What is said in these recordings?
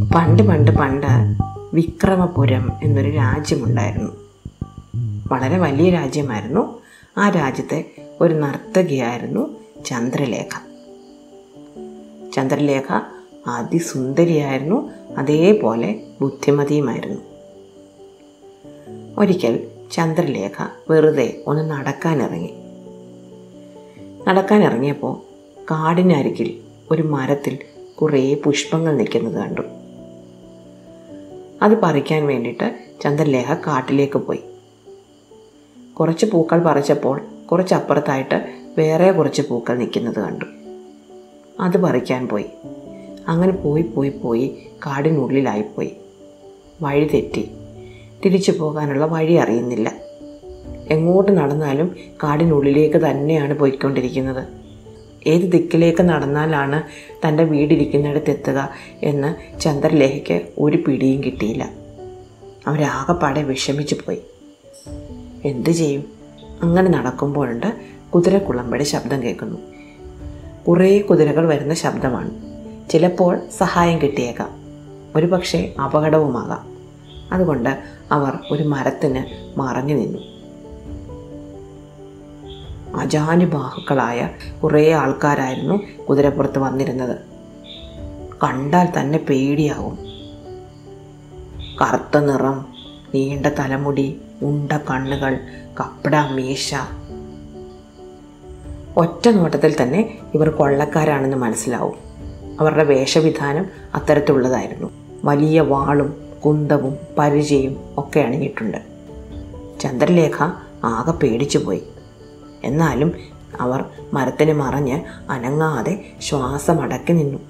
പണ്ട് പണ്ട് പണ്ട് വിക്രമപുരം എന്നൊരു രാജ്യമുണ്ടായിരുന്നു വളരെ വലിയ രാജ്യമായിരുന്നു ആ രാജ്യത്തെ ഒരു നർത്തകിയായിരുന്നു ചന്ദ്രലേഖ ചന്ദ്രലേഖ അതിസുന്ദരിയായിരുന്നു അതേപോലെ ബുദ്ധിമതിയുമായിരുന്നു ഒരിക്കൽ ചന്ദ്രലേഖ വെറുതെ ഒന്ന് നടക്കാനിറങ്ങി നടക്കാനിറങ്ങിയപ്പോൾ കാടിനരികിൽ ഒരു മരത്തിൽ കുറേ പുഷ്പങ്ങൾ നിൽക്കുന്നത് കണ്ടു അത് പറിക്കാൻ വേണ്ടിയിട്ട് ചന്ദ്രലേഖ കാട്ടിലേക്ക് പോയി കുറച്ച് പൂക്കൾ പറിച്ചപ്പോൾ കുറച്ചപ്പുറത്തായിട്ട് വേറെ കുറച്ച് പൂക്കൾ നിൽക്കുന്നത് കണ്ടു അത് പറിക്കാൻ പോയി അങ്ങനെ പോയി പോയി പോയി കാടിനുള്ളിലായിപ്പോയി വഴി തെറ്റി തിരിച്ചു പോകാനുള്ള വഴി അറിയുന്നില്ല എങ്ങോട്ട് നടന്നാലും കാടിനുള്ളിലേക്ക് തന്നെയാണ് പോയിക്കൊണ്ടിരിക്കുന്നത് ഏത് ദിക്കിലേക്ക് നടന്നാലാണ് തൻ്റെ വീടിരിക്കുന്നിടത്ത് എത്തുക എന്ന് ചന്ദ്രലേഖയ്ക്ക് ഒരു പിടിയും കിട്ടിയില്ല അവരാകെപ്പാടെ വിഷമിച്ചു പോയി എന്തു ചെയ്യും അങ്ങനെ നടക്കുമ്പോഴുണ്ട് കുതിരക്കുളമ്പടി ശബ്ദം കേൾക്കുന്നു കുറേ കുതിരകൾ വരുന്ന ശബ്ദമാണ് ചിലപ്പോൾ സഹായം കിട്ടിയേക്കാം ഒരുപക്ഷെ അപകടവുമാകാം അതുകൊണ്ട് അവർ ഒരു മരത്തിന് മറഞ്ഞു നിന്നു അജാനുബാഹുക്കളായ കുറേ ആൾക്കാരായിരുന്നു കുതിരപ്പുറത്ത് വന്നിരുന്നത് കണ്ടാൽ തന്നെ പേടിയാവും കറുത്ത നിറം നീണ്ട തലമുടി ഉണ്ട കണ്ണുകൾ കപ്പട മീശ ഒറ്റ നോട്ടത്തിൽ തന്നെ ഇവർ കൊള്ളക്കാരാണെന്ന് മനസ്സിലാവും അവരുടെ വേഷവിധാനം അത്തരത്തിലുള്ളതായിരുന്നു വലിയ വാളും കുന്തവും പരിചയും ഒക്കെ അണിഞ്ഞിട്ടുണ്ട് ചന്ദ്രലേഖ ആകെ പേടിച്ചുപോയി എന്നാലും അവർ മരത്തിന് മറഞ്ഞ് അനങ്ങാതെ ശ്വാസമടക്കി നിന്നു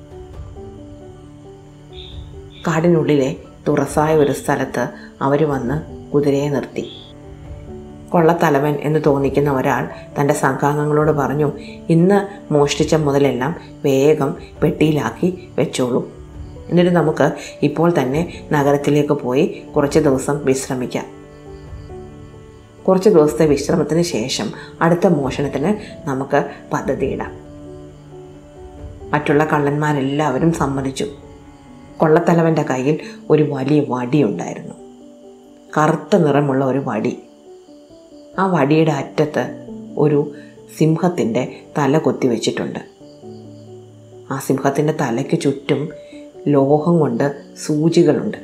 കാടിനുള്ളിലെ തുറസായ ഒരു സ്ഥലത്ത് അവർ വന്ന് കുതിരയെ നിർത്തി കൊള്ളത്തലവൻ എന്ന് തോന്നിക്കുന്ന ഒരാൾ തൻ്റെ സംഘാംഗങ്ങളോട് പറഞ്ഞു ഇന്ന് മോഷ്ടിച്ച മുതലെല്ലാം വേഗം പെട്ടിയിലാക്കി വെച്ചോളൂ എന്നിട്ട് നമുക്ക് ഇപ്പോൾ തന്നെ നഗരത്തിലേക്ക് പോയി കുറച്ച് ദിവസം വിശ്രമിക്കാം കുറച്ച് ദിവസത്തെ വിശ്രമത്തിന് ശേഷം അടുത്ത മോഷണത്തിന് നമുക്ക് പദ്ധതിയിടാം മറ്റുള്ള കള്ളന്മാരെല്ലാവരും സമ്മതിച്ചു കൊള്ളത്തലവൻ്റെ കയ്യിൽ ഒരു വലിയ വടിയുണ്ടായിരുന്നു കറുത്ത നിറമുള്ള ഒരു വടി ആ വടിയുടെ അറ്റത്ത് ഒരു സിംഹത്തിൻ്റെ തല കൊത്തിവെച്ചിട്ടുണ്ട് ആ സിംഹത്തിൻ്റെ തലയ്ക്ക് ചുറ്റും ലോഹം കൊണ്ട് സൂചികളുണ്ട്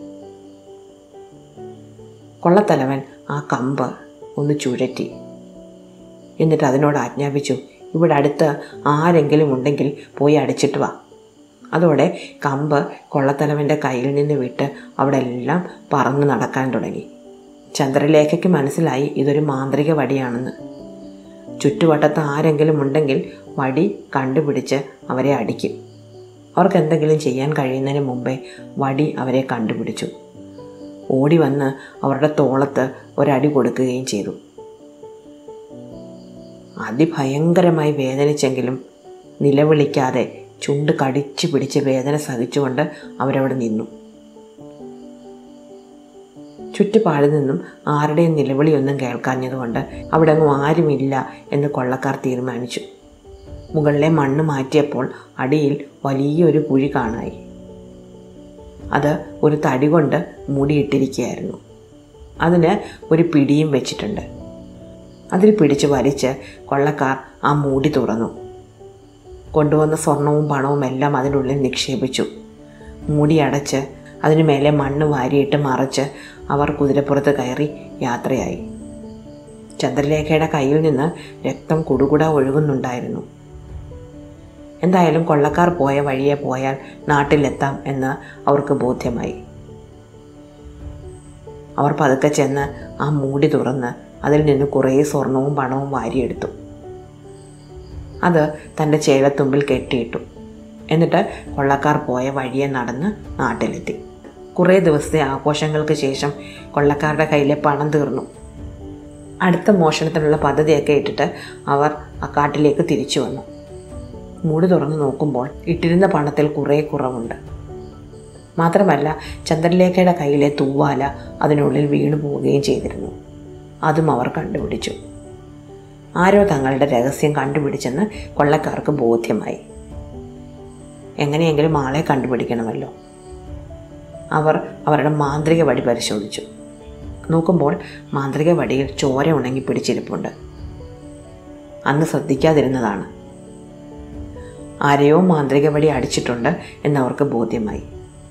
കൊള്ളത്തലവൻ ആ കമ്പ് ഒന്ന് ചുഴറ്റി എന്നിട്ട് അതിനോട് ആജ്ഞാപിച്ചു ഇവിടെ അടുത്ത് ആരെങ്കിലും ഉണ്ടെങ്കിൽ പോയി അടിച്ചിട്ട് വാ അതോടെ കമ്പ് കൊള്ളത്തലവൻ്റെ കയ്യിൽ നിന്ന് വിട്ട് അവിടെ എല്ലാം പറന്ന് നടക്കാൻ തുടങ്ങി ചന്ദ്രലേഖയ്ക്ക് മനസ്സിലായി ഇതൊരു മാന്ത്രിക വടിയാണെന്ന് ചുറ്റുവട്ടത്ത് ആരെങ്കിലും ഉണ്ടെങ്കിൽ വടി കണ്ടുപിടിച്ച് അവരെ അടിക്കും അവർക്ക് എന്തെങ്കിലും ചെയ്യാൻ കഴിയുന്നതിന് മുമ്പേ വടി അവരെ കണ്ടുപിടിച്ചു ഓടി വന്ന് അവരുടെ തോളത്ത് ഒരടി കൊടുക്കുകയും ചെയ്തു അതിഭയങ്കരമായി വേദനിച്ചെങ്കിലും നിലവിളിക്കാതെ ചുണ്ട് കടിച്ചു പിടിച്ച് വേദന സഹിച്ചുകൊണ്ട് അവരവിടെ നിന്നു ചുറ്റുപാടിൽ നിന്നും ആരുടെയും നിലവിളിയൊന്നും കേൾക്കാഞ്ഞതുകൊണ്ട് അവിടെ അങ്ങ് ആരുമില്ല എന്ന് കൊള്ളക്കാർ തീരുമാനിച്ചു മുകളിലെ മണ്ണ് മാറ്റിയപ്പോൾ അടിയിൽ വലിയൊരു കുഴി കാണായി അത് ഒരു തടി കൊണ്ട് മൂടിയിട്ടിരിക്കുകയായിരുന്നു അതിന് ഒരു പിടിയും വെച്ചിട്ടുണ്ട് അതിൽ പിടിച്ച് വലിച്ച് കൊള്ളക്കാർ ആ മൂടി തുറന്നു കൊണ്ടുവന്ന സ്വർണവും പണവും എല്ലാം അതിനുള്ളിൽ നിക്ഷേപിച്ചു മൂടി അടച്ച് അതിനു മേലെ മണ്ണ് വാരിയിട്ട് മറച്ച് അവർ കുതിരപ്പുറത്ത് കയറി യാത്രയായി ചന്ദ്രലേഖയുടെ കയ്യിൽ നിന്ന് രക്തം കുടുകുട ഒഴുകുന്നുണ്ടായിരുന്നു എന്തായാലും കൊള്ളക്കാർ പോയ വഴിയെ പോയാൽ നാട്ടിലെത്താം എന്ന് അവർക്ക് ബോധ്യമായി അവർ പതുക്കെ ചെന്ന് ആ മൂടി തുറന്ന് അതിൽ നിന്ന് കുറേ സ്വർണവും പണവും വാരിയെടുത്തു അത് തൻ്റെ ചേലത്തുമ്പിൽ കെട്ടിയിട്ടു എന്നിട്ട് കൊള്ളക്കാർ പോയ വഴിയെ നടന്ന് നാട്ടിലെത്തി കുറേ ദിവസത്തെ ആഘോഷങ്ങൾക്ക് ശേഷം കൊള്ളക്കാരുടെ കയ്യിലെ പണം തീർന്നു അടുത്ത മോഷണത്തിനുള്ള പദ്ധതിയൊക്കെ ഇട്ടിട്ട് അവർ ആ കാട്ടിലേക്ക് തിരിച്ചു വന്നു മൂടി തുറന്നു നോക്കുമ്പോൾ ഇട്ടിരുന്ന പണത്തിൽ കുറേ കുറവുണ്ട് മാത്രമല്ല ചന്ദ്രലേഖയുടെ കയ്യിലെ തൂവാല അതിനുള്ളിൽ വീണു പോവുകയും ചെയ്തിരുന്നു അതും അവർ കണ്ടുപിടിച്ചു ആരോ തങ്ങളുടെ രഹസ്യം കണ്ടുപിടിച്ചെന്ന് കൊള്ളക്കാർക്ക് ബോധ്യമായി എങ്ങനെയെങ്കിലും ആളെ കണ്ടുപിടിക്കണമല്ലോ അവർ അവരുടെ മാന്ത്രിക വടി പരിശോധിച്ചു നോക്കുമ്പോൾ മാന്ത്രിക വടിയിൽ ചോര ഉണങ്ങി പിടിച്ചിരിപ്പുണ്ട് അന്ന് ശ്രദ്ധിക്കാതിരുന്നതാണ് ആരെയോ മാന്ത്രിക വടി അടിച്ചിട്ടുണ്ട് എന്നവർക്ക് ബോധ്യമായി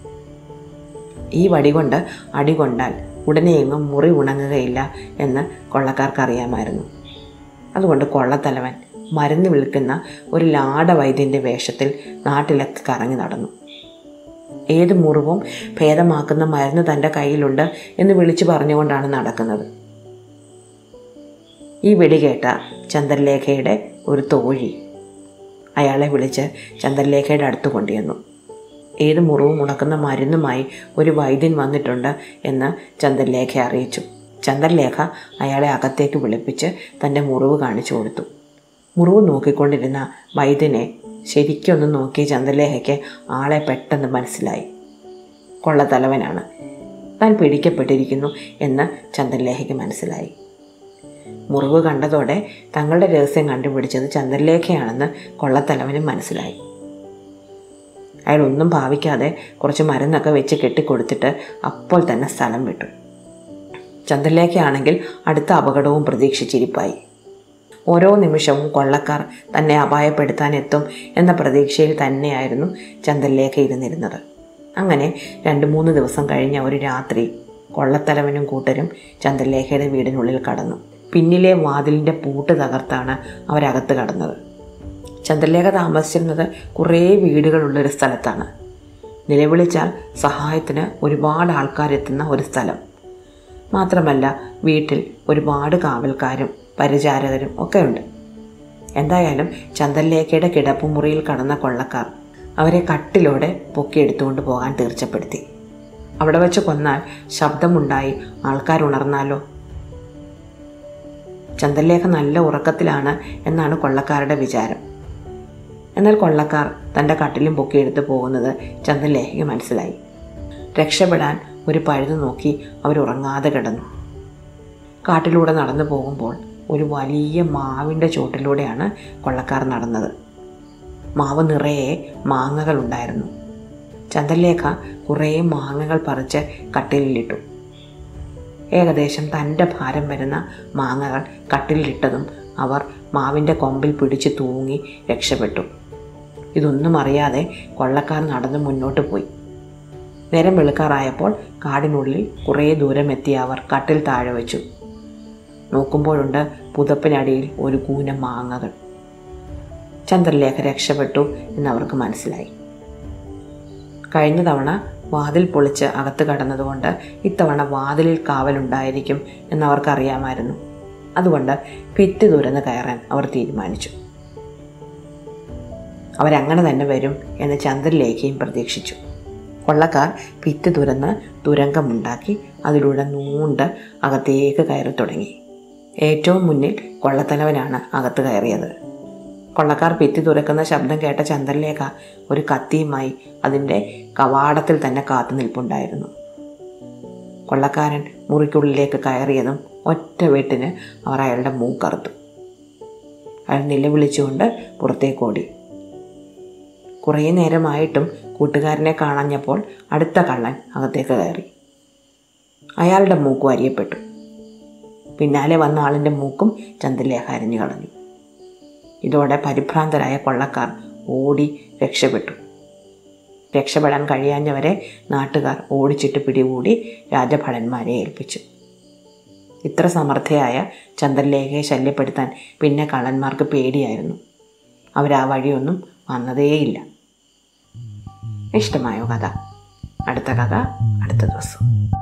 ഈ വടി കൊണ്ട് അടി കൊണ്ടാൽ ഉടനെയെങ്ങും മുറി ഉണങ്ങുകയില്ല എന്ന് കൊള്ളക്കാർക്ക് അറിയാമായിരുന്നു അതുകൊണ്ട് കൊള്ളത്തലവൻ മരുന്ന് വിൽക്കുന്ന ഒരു ലാട വൈദ്യൻ്റെ വേഷത്തിൽ നാട്ടിലൊക്കെ കറങ്ങി നടന്നു ഏത് മുറിവും ഭേദമാക്കുന്ന മരുന്ന് തൻ്റെ കയ്യിലുണ്ട് എന്ന് വിളിച്ചു പറഞ്ഞുകൊണ്ടാണ് നടക്കുന്നത് ഈ വിളി കേട്ട ചന്ദ്രലേഖയുടെ ഒരു തോഴി അയാളെ വിളിച്ച് ചന്ദ്രലേഖയുടെ അടുത്ത് കൊണ്ടുവന്നു ഏത് മുറിവും ഉണക്കുന്ന മരുന്നുമായി ഒരു വൈദ്യൻ വന്നിട്ടുണ്ട് എന്ന് ചന്ദ്രലേഖ അറിയിച്ചു ചന്ദ്രലേഖ അയാളെ അകത്തേക്ക് വിളിപ്പിച്ച് തൻ്റെ മുറിവ് കാണിച്ചു കൊടുത്തു മുറിവ് നോക്കിക്കൊണ്ടിരുന്ന വൈദ്യനെ ശരിക്കൊന്ന് നോക്കിയ ചന്ദ്രലേഖയ്ക്ക് ആളെ പെട്ടെന്ന് മനസ്സിലായി കൊള്ളത്തലവനാണ് താൻ പിടിക്കപ്പെട്ടിരിക്കുന്നു എന്ന് ചന്ദ്രലേഖയ്ക്ക് മനസ്സിലായി മുറിവ് കണ്ടതോടെ തങ്ങളുടെ രഹസ്യം കണ്ടുപിടിച്ചത് ചന്ദ്രലേഖയാണെന്ന് കൊള്ളത്തലവനും മനസ്സിലായി അയാൾ ഒന്നും ഭാവിക്കാതെ കുറച്ച് മരുന്നൊക്കെ വെച്ച് കെട്ടിക്കൊടുത്തിട്ട് അപ്പോൾ തന്നെ സ്ഥലം വിട്ടു ചന്ദ്രലേഖയാണെങ്കിൽ അടുത്ത അപകടവും പ്രതീക്ഷിച്ചിരിപ്പായി ഓരോ നിമിഷവും കൊള്ളക്കാർ തന്നെ അപായപ്പെടുത്താൻ എത്തും എന്ന പ്രതീക്ഷയിൽ തന്നെയായിരുന്നു ചന്ദ്രലേഖ ഇരുന്നിരുന്നത് അങ്ങനെ രണ്ട് മൂന്ന് ദിവസം കഴിഞ്ഞ ഒരു രാത്രി കൊള്ളത്തലവനും കൂട്ടരും ചന്ദ്രലേഖയുടെ വീടിനുള്ളിൽ കടന്നു പിന്നിലെ വാതിലിൻ്റെ പൂട്ട് തകർത്താണ് അവരകത്ത് കടന്നത് ചന്ദ്രലേഖ താമസിച്ചിരുന്നത് കുറേ വീടുകളുള്ളൊരു സ്ഥലത്താണ് നിലവിളിച്ചാൽ സഹായത്തിന് ഒരുപാട് ആൾക്കാരെത്തുന്ന ഒരു സ്ഥലം മാത്രമല്ല വീട്ടിൽ ഒരുപാട് കാവൽക്കാരും പരിചാരകരും ഒക്കെ ഉണ്ട് എന്തായാലും ചന്ദ്രലേഖയുടെ കിടപ്പുമുറിയിൽ കടന്ന കൊള്ളക്കാർ അവരെ കട്ടിലോടെ പൊക്കിയെടുത്തുകൊണ്ട് പോകാൻ തീർച്ചപ്പെടുത്തി അവിടെ വെച്ച് കൊന്നാൽ ശബ്ദമുണ്ടായി ആൾക്കാർ ഉണർന്നാലോ ചന്ദ്രലേഖ നല്ല ഉറക്കത്തിലാണ് എന്നാണ് കൊള്ളക്കാരുടെ വിചാരം എന്നാൽ കൊള്ളക്കാർ തൻ്റെ കട്ടിലും പൊക്കിയെടുത്ത് പോകുന്നത് ചന്ദ്രലേഖയ്ക്ക് മനസ്സിലായി രക്ഷപ്പെടാൻ ഒരു പഴുതു നോക്കി അവരുറങ്ങാതെ കിടന്നു കാട്ടിലൂടെ നടന്നു പോകുമ്പോൾ ഒരു വലിയ മാവിൻ്റെ ചോട്ടിലൂടെയാണ് കൊള്ളക്കാർ നടന്നത് മാവ് നിറയെ മാങ്ങകളുണ്ടായിരുന്നു ചന്ദ്രലേഖ കുറേ മാങ്ങകൾ പറിച്ച് കട്ടിലിലിട്ടു ഏകദേശം തൻ്റെ ഭാരം വരുന്ന മാങ്ങകൾ കട്ടിലിട്ടതും അവർ മാവിൻ്റെ കൊമ്പിൽ പിടിച്ച് തൂങ്ങി രക്ഷപ്പെട്ടു ഇതൊന്നും അറിയാതെ കൊള്ളക്കാർ നടന്ന് മുന്നോട്ട് പോയി നേരം വെളുക്കാറായപ്പോൾ കാടിനുള്ളിൽ കുറേ ദൂരം എത്തിയ അവർ കട്ടിൽ താഴെ വെച്ചു നോക്കുമ്പോഴുണ്ട് പുതപ്പിനടിയിൽ ഒരു കൂന മാങ്ങകൾ ചന്ദ്രലേഖ രക്ഷപ്പെട്ടു എന്നവർക്ക് മനസ്സിലായി കഴിഞ്ഞ തവണ വാതിൽ പൊളിച്ച് അകത്ത് കടന്നതുകൊണ്ട് ഇത്തവണ വാതിലിൽ കാവലുണ്ടായിരിക്കും എന്നവർക്കറിയാമായിരുന്നു അതുകൊണ്ട് ഭിത്തി തുരന്ന് കയറാൻ അവർ തീരുമാനിച്ചു അവരങ്ങനെ തന്നെ വരും എന്ന് ചന്ദ്രലേഖയും പ്രതീക്ഷിച്ചു കൊള്ളക്കാർ ഭിത്തി തുരന്ന് തുരങ്കമുണ്ടാക്കി അതിലൂടെ നൂണ്ട് അകത്തേക്ക് കയറി തുടങ്ങി ഏറ്റവും മുന്നിൽ കൊള്ളത്തലവനാണ് അകത്ത് കയറിയത് കൊള്ളക്കാർ ഭിത്തി തുറക്കുന്ന ശബ്ദം കേട്ട ചന്ദ്രലേഖ ഒരു കത്തിയുമായി അതിൻ്റെ കവാടത്തിൽ തന്നെ കാത്തു നിൽപ്പുണ്ടായിരുന്നു കൊള്ളക്കാരൻ മുറിക്കുള്ളിലേക്ക് കയറിയതും ഒറ്റ വെട്ടിന് അവർ അയാളുടെ മൂക്കറുത്തു അയാൾ നിലവിളിച്ചുകൊണ്ട് പുറത്തേക്കോടി കുറേ നേരമായിട്ടും കൂട്ടുകാരനെ കാണാഞ്ഞപ്പോൾ അടുത്ത കള്ളൻ അകത്തേക്ക് കയറി അയാളുടെ മൂക്കും അരിയപ്പെട്ടു പിന്നാലെ വന്ന ആളിൻ്റെ മൂക്കും ചന്ദ്രലേഖ അരിഞ്ഞു കളഞ്ഞു ഇതോടെ പരിഭ്രാന്തരായ കൊള്ളക്കാർ ഓടി രക്ഷപ്പെട്ടു രക്ഷപ്പെടാൻ കഴിയാഞ്ഞവരെ നാട്ടുകാർ ഓടിച്ചിട്ട് പിടികൂടി രാജഭടന്മാരെ ഏൽപ്പിച്ചു ഇത്ര സമർത്ഥയായ ചന്ദ്രലേഖയെ ശല്യപ്പെടുത്താൻ പിന്നെ കള്ളന്മാർക്ക് പേടിയായിരുന്നു അവരാ വഴിയൊന്നും വന്നതേയില്ല ഇഷ്ടമായോ കഥ അടുത്ത കഥ അടുത്ത ദിവസം